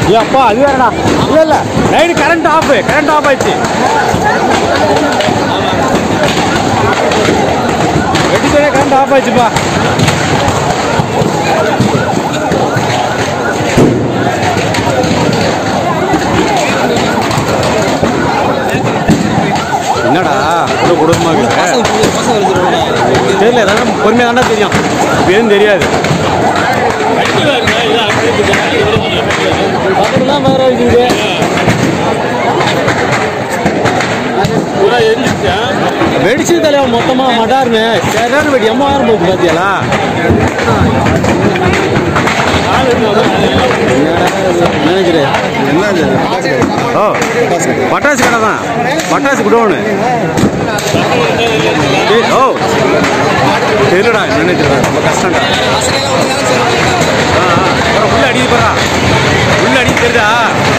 ஏ அப்பா அது வேறடா இல்லை இல்லை light current off current off ஆயிடுச்சு வெட்டித்தோடய கரண்ட் ஆஃப் ஆயிடுச்சுப்பா என்னடா இவ்வளோ குடும்பமாக தெரியல ஏதாவது பொறுமையாக தானே தெரியும் இப்போ எதுவும் தெரியாது பக்கத்துலாம் வேற இருக்குது வெடிச்சு தலைவா மொத்தமா மடாருன்னு சரியான வெடி எம்மாயிரம் போகுது பாத்தியாலா நினைக்கிறேன் என்னது ஓ பட்டாசு கடை தான் பட்டாசு குடோனு ஏய், ஓ தெரியலடா நினைக்கிறேன் ரொம்ப கஷ்டம்டா ஆ ஆ, அப்புறம் உள்ள அடிக்குது பாரா உள்ள அடிக்கு தெரியுதா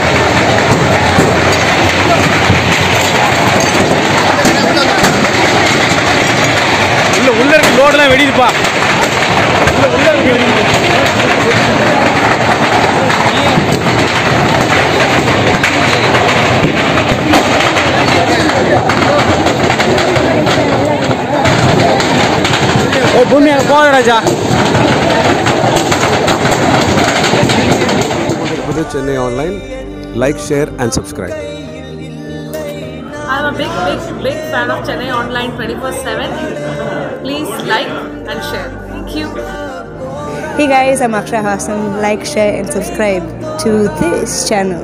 உள்ள உள்ள இருக்க லோடெல்லாம் வெடிதுப்பா உள்ள உள்ள இருக்கு வெடிக்குது. ஏய் பூமி அங்கே போத ராஜா புது Chennai Online like share and subscribe I'm a big, big, big fan of Chennai Online 24 7. Please like and share. Thank you. Hey guys, I'm Akshay Hassan. Like, share, and subscribe to this channel.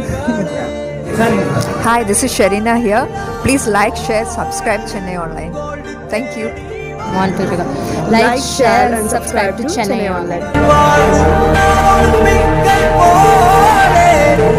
Hi, this is Sharina here. Please like, share, subscribe Chennai Online. Thank you. One, two, three, go. Like, share, and subscribe to Chennai Online. வாழ்மிக்க போலே